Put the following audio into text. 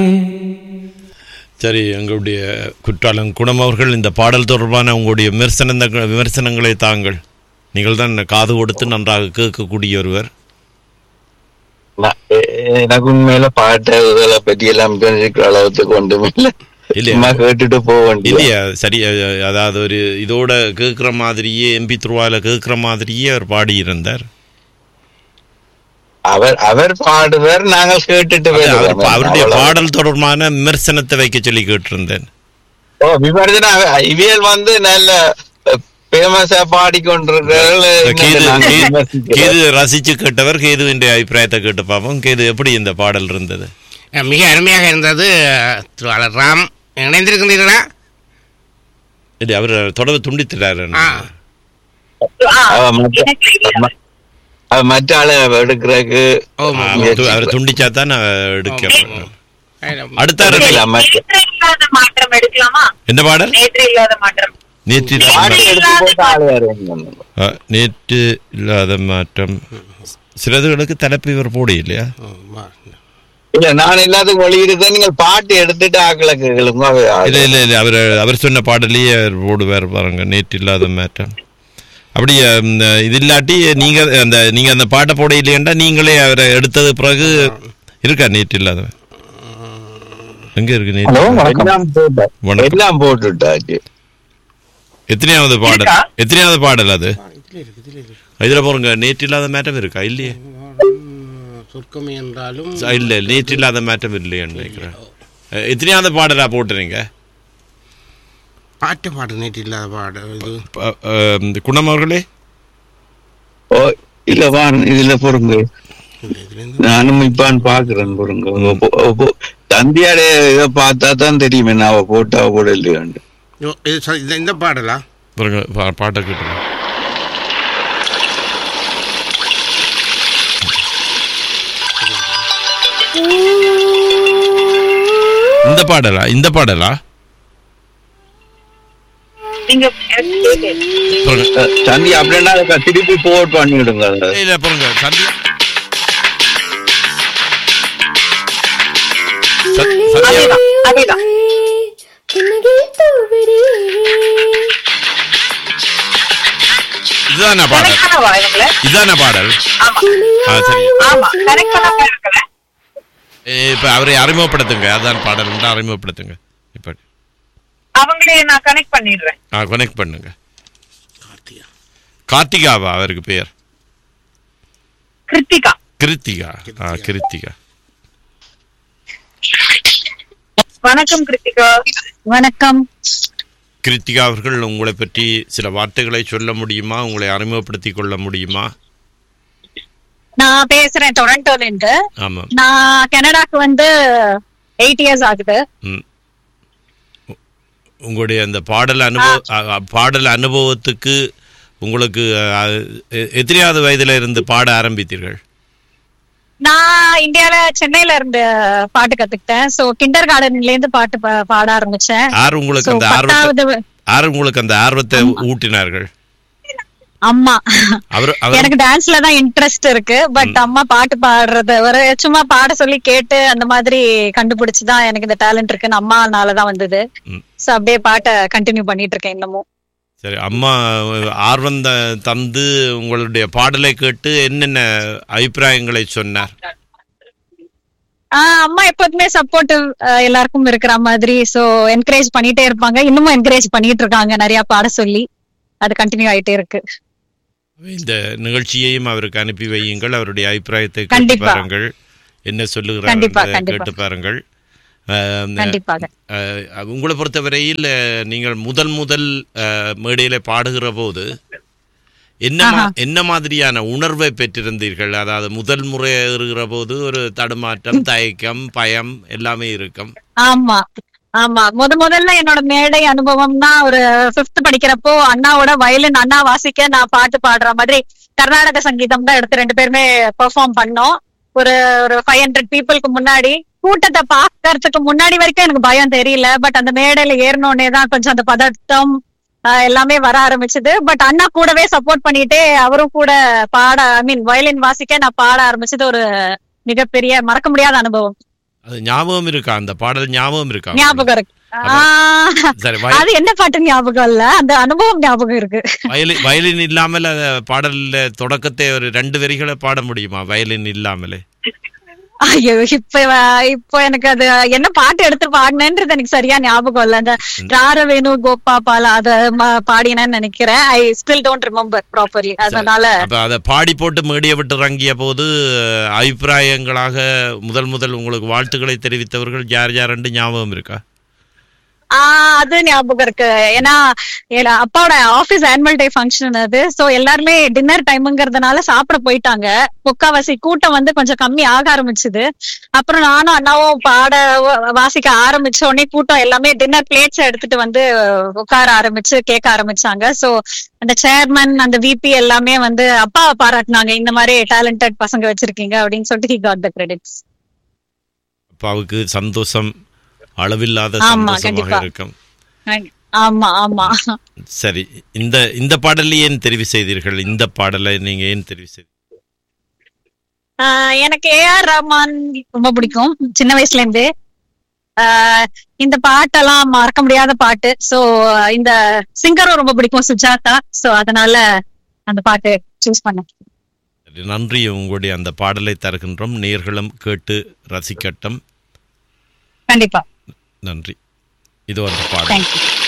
சரி எங்களுடைய குற்றாலம் குணம் அவர்கள் இந்த பாடல் தொடர்பான உங்களுடைய விமர்சன விமர்சனங்களை தாங்கள் நீங்கள் தான் காது கொடுத்து நன்றாக கேட்கக்கூடிய ஒருவர் நான் எ- எனக்கு உண்மையில பாட்டுகளை பற்றி எல்லாம் தெரிஞ்சுக்கிற அளவுக்கு ஒன்றும் இல்ல இல்லையா? சும்மா கேட்டுட்டு போக வேண்டியது இல்லையா சரி அஹ், அதாவது ஒரு இதோட கேட்குற மாதிரியே எம்பி துருவால கேட்குற மாதிரியே அவர் பாடியிருந்தார் அவர் அவர் பாடுவார் நாங்கள் கேட்டுட்டு அது அவர் வருவோம். அவருடைய அவ்வளவு. பாடல் தொடர்பான விமர்சனத்தை வைக்க சொல்லி கேட்டிருந்தேன் ஓ விமர்சன அவ- இவியல் வந்து நல்ல பேமஸா பாடிக்கொண்டிருக்கிறார்கள் கேது நாங்கள் கேது- விமர்சிக்கிறோம். கேது ரசிச்சு கேட்டவர் கேதுவின் அபிப்பிராயத்தை கேட்டு பார்ப்போம் கேது எப்படி இந்த பாடல் இருந்தது அஹ் மிக அருமையாக இருந்தது அஹ், திருவாளர் ராம் இணைந்திருக்கின்றீர்களா இல்லை அவர் தொடர்பு துண்டித்துட்டாரு ஆ அவ மற்ற- அவ மற்ற ஆளை எடுக்கிறதுக்கு ஓ அவர் துண்டிச்சா தான் எடுக்க அடுத்த அடுத்த இல்ல, மற்ற- நேற்று இல்லாத மாற்றம் எடுக்கலாமா என்ன பாடல் நேற்று இல்லாத மாற்றம் நேற்று பாடி எடுத்து போட்டு ஆளு வருவாங்க. ஆ, நேற்று இல்லாத மாற்றம் சிலதுகளுக்கு தலைப்பு இவர் போட இல்லையா இல்ல நான் எல்லாத்துக்கும் வெளியிடுறேன் நீங்கள் பாட்டு எடுத்துட்டு ஆக்களை கேளுங்க அவ- இல்ல இல்ல இல்ல அவர் அவர் சொன்ன பாடலையே அவர் போடுவார் பாருங்க நேற்று இல்லாத மாற்றம் அப்படி ம், இது இல்லாட்டி நீங்க அந்த நீங்க அந்த பாட்டை போட இல்லையண்டா நீங்களே அவரை எடுத்தது பிறகு இருக்கா நேற்று இல்லாத எங்க இருக்கு நேற்று எல்லாம் போட்டு வணக்கம். எல்லாம் போட்டுட்டாச்சு எத்தனையாவது பாடல் இருக்கா? எத்தனையாவது பாடல் அது இதுல போறங்க நேற்று இல்லாத மாற்றம் இருக்கா இல்லையே சொர்க்கமே என்றாலும் ச- இல்ல நேற்று இல்லாத மாற்றம் இல்லையான்னு நினைக்கிறேன் அஹ், எத்தனையாவது பாடலா போட்டுறீங்க பாட்டு பாட்டு நேற்று இல்லாத பாடு இது ப- அஹ், இந்த குணம் அவர்களே ஓ இல்ல வா இதுல பொறுங்க இல்லை, இதுலேருந்து நானும் இப்பான்னு பாக்குறேன் பொறுங்க தந்தியாட இதை பார்த்தா தான் தெரியுமே நான் அவ போட்டா போட இல்லையாண்டு ஓ, இது ச- இந்த- இந்த பாடலா பாருங்க பா- பாட்டை கேட்டுருங்க இந்த பாடலா இந்த பாடலா நீங்க எனக்கு கேட்டு. பாருங்க தந்தி அப்படின்னா அதுக்கு திருப்பி போட் பண்ணிவிடுங்க அதை. இல்ல பாருங்க சந்தி ச- சந்தியா அதேதான் அதேதான் இதுதானா பாடல் கரெக்டானவா இவங்கள இதுதானா பாடல் ஆமா ஆ சரி ஆமா கரெக்டான இருக்கல ஏ, இப்ப அவரை அறிமுகப்படுத்துங்க அதான் பாடல் உண்டா அறிமுகப்படுத்துங்க இப்ப அவங்களே நான் கனெக்ட் பண்ணிடுறேன் ஆ கனெக்ட் பண்ணுங்க கார்த்தியா கார்த்திகாவா அவருக்கு பேர் கிருத்திகா கிருத்திகா ஆ கிருத்திகா வணக்கம் கிருத்திகா வணக்கம் கிருத்திகா அவர்கள் உங்களை பற்றி சில வார்த்தைகளை சொல்ல முடியுமா உங்களை அறிமுகப்படுத்திக் கொள்ள முடியுமா நான் பேசுறேன் டொரண்டோல இருந்து ஆமாம் நான் கனடாக்கு வந்து எயிட் இயர்ஸ் ஆகுது ம். உ- உங்களுடைய அந்த பாடல் அனுபவ அ- அ- பாடல் அனுபவத்துக்கு உங்களுக்கு அ, எ- எத்தனையாவது வயதுல இருந்து பாட ஆரம்பித்தீர்கள் நான் இந்தியால சென்னையில இருந்து பாட்டு கத்துக்கிட்டேன் சோ கிண்டர் கார்டன்ல இருந்து பாட்டு பா- பாட ஆரம்பிச்சேன் யார் உங்களுக்கு So, அந்த ஆர்வத்தை பத்தாவது யார் உங்களுக்கு அந்த ஆர்வத்தை ஊட்டினார்கள் அம்மா அவர் அவர் எனக்கு டான்ஸ்ல தான் இன்ட்ரெஸ்ட் இருக்கு பட் அம்மா பாட்டு பாடுறது ஒரு சும்மா பாட சொல்லி கேட்டு அந்த மாதிரி கண்டுபிடிச்சுதான் எனக்கு இந்த டேலண்ட் இருக்குன்னு அம்மானால தான் வந்தது ம். சோ அப்படியே பாட்டை கண்டினியூ பண்ணிட்டு இருக்கேன் இன்னமும் சரி அம்மா ஆர்வம் த- தந்து உங்களுடைய பாடலை கேட்டு என்னென்ன அபிப்பிராயங்களை சொன்னார் ஆஹ் அம்மா எப்போதுமே சப்போர்ட்டிவ் எல்லாருக்கும் இருக்கிற மாதிரி சோ என்கரேஜ் பண்ணிட்டே இருப்பாங்க இன்னமும் என்கரேஜ் பண்ணிட்டு இருக்காங்க நிறைய பாட சொல்லி அது கண்டினியூ ஆயிட்டே இருக்கு இந்த நிகழ்ச்சியையும் அவருக்கு அனுப்பி வையுங்கள் அவருடைய அபிப்பிராயத்தை கேட்டு கண்டிப்பா. பாருங்கள் என்ன சொல்லுகிறார் கண்டிப்பா, என்பதை கண்டிப்பா. கேட்டு பாருங்கள் அஹ், கண்டிப்பாக அஹ், உங்களை பொறுத்தவரையில் அஹ், நீங்கள் முதல் முதல் அஹ், மேடையில பாடுகிற போது என்ன மா- ஆஹா. என்ன மாதிரியான உணர்வை பெற்றிருந்தீர்கள் அதாவது முதல் முறை ஏறுகிற போது ஒரு தடுமாற்றம் தயக்கம் பயம் எல்லாமே இருக்கும் ஆமா ஆமா முத முதல்ல என்னோட மேடை அனுபவம்னா ஒரு பிப்த் படிக்கிறப்போ அண்ணாவோட வயலின் அண்ணா வாசிக்க நான் பாட்டு பாடுற மாதிரி கர்நாடக சங்கீதம் தான் எடுத்து ரெண்டு பேருமே பெர்ஃபார்ம் பண்ணோம் ஒரு ஒரு ஃபைவ் ஹண்ட்ரட் பீப்புளுக்கு முன்னாடி கூட்டத்தை பாக்கறதுக்கு முன்னாடி வரைக்கும் எனக்கு பயம் தெரியல பட் அந்த மேடையில ஏறினோடனே தான் கொஞ்சம் அந்த பதட்டம் ஆஹ் எல்லாமே வர ஆரம்பிச்சது பட் அண்ணா கூடவே சப்போர்ட் பண்ணிட்டே அவரும் கூட பாட ஐ மீன் வயலின் வாசிக்க நான் பாட ஆரம்பிச்சது ஒரு மிகப்பெரிய மறக்க முடியாத அனுபவம் அது ஞாபகம் இருக்கா அந்த பாடல் ஞாபகம் இருக்கா ஞாபகம் இருக்கு ஆ, சரி வய- அது என்ன பாட்டு ஞாபகம் இல்ல அந்த அனுபவம் ஞாபகம் இருக்கு வயலின் வயலின் இல்லாமல் அந்த பாடல்ல தொடக்கத்தை ஒரு ரெண்டு வரிகளை பாட முடியுமா வயலின் இல்லாமலே ஐயோ இப்ப வ- இப்போ எனக்கு அது என்ன பாட்டு எடுத்து பாடினேன்றது எனக்கு சரியா ஞாபகம் இல்ல அந்த ராரவேணு கோபா பாலா அத ம- பாடினேன்னு நினைக்கிறேன் I still don't remember properly அதனால அப்ப அதை பாடி போட்டு மேடியை விட்டு இறங்கிய போது அஹ், அபிப்பிராயங்களாக முதல் முதல் உங்களுக்கு வாழ்த்துக்களை தெரிவித்தவர்கள் யார் யாருன்னு ஞாபகம் இருக்கா ஆஹ் அது ஞாபகம் இருக்கு ஏன்னா ஏன்னா அப்பாவோட ஆபீஸ் ஆனுவல் டே ஃபங்க்ஷன் அது சோ எல்லாருமே டின்னர் டைம்ங்கிறதுனால சாப்பிட போயிட்டாங்க முக்காவாசி கூட்டம் வந்து கொஞ்சம் கம்மி ஆக ஆரம்பிச்சுது அப்புறம் நானும் அண்ணாவும் பாட வ- வாசிக்க ஆரம்பிச்ச உடனே கூட்டம் எல்லாமே டின்னர் பிளேட்ஸ் எடுத்துட்டு வந்து உட்கார ஆரம்பிச்சு கேட்க ஆரம்பிச்சாங்க சோ அந்த சேர்மன் அந்த விபி எல்லாமே வந்து அப்பாவை பாராட்டினாங்க இந்த மாதிரி டேலண்டட் பசங்க வச்சிருக்கீங்க அப்படின்னு சொல்லிட்டு ஹி காட் த கிரெடிட்ஸ் அப்பாவுக்கு சந்தோஷம் அளவில்லாத ஆமா, சந்தோஷமாக கண்டிப்பா. இருக்கும் ஆமா ஆமா சரி இந்த இந்த பாடலை ஏன் தெரிவு செய்தீர்கள் இந்த பாடலை நீங்க ஏன் தெரிவு செய்தீர்கள் ஆஹ் எனக்கு ஏஆர் ரஹ்மான் ரொம்ப பிடிக்கும் சின்ன வயசுல இருந்து ஆஹ் இந்த பாட்டெல்லாம் மறக்க முடியாத பாட்டு சோ இந்த சிங்கரும் ரொம்ப பிடிக்கும் சுஜாதா சோ அதனால அந்த பாட்டு சூஸ் பண்ணேன் சரி, நன்றி உங்களுடைய அந்த பாடலை தருகின்றோம் நேர்களும் கேட்டு ரசிக்கட்டும் கண்டிப்பா நன்றி இது அந்த பாடல் தேங்க்யூ